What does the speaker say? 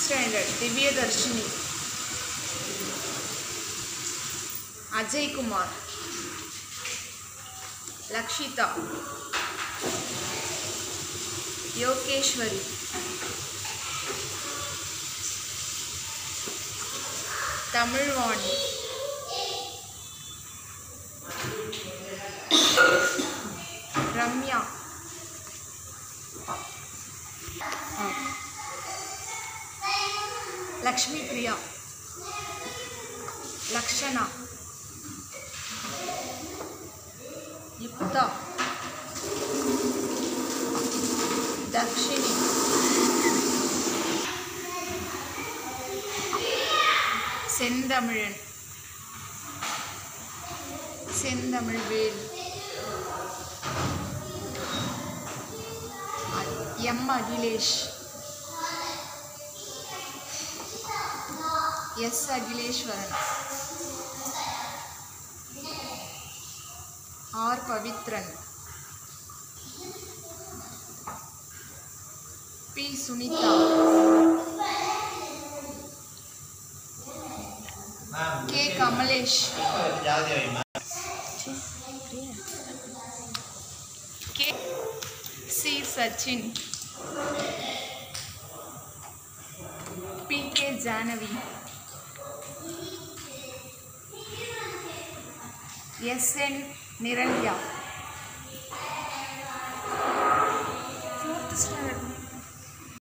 Standard Divyadharshini Ajaykumar Lakshitha Yogeshwari Tamilvani Ramya ஆ. Lakshmi Priya Lakshana Yuktha Dhakshini Senthamizhan Senthamizhvel M Akilesh S Akileswaran R Pavithran P Sunitha K Kamalesh K C Sachin P K Janavi S N நிரண்யா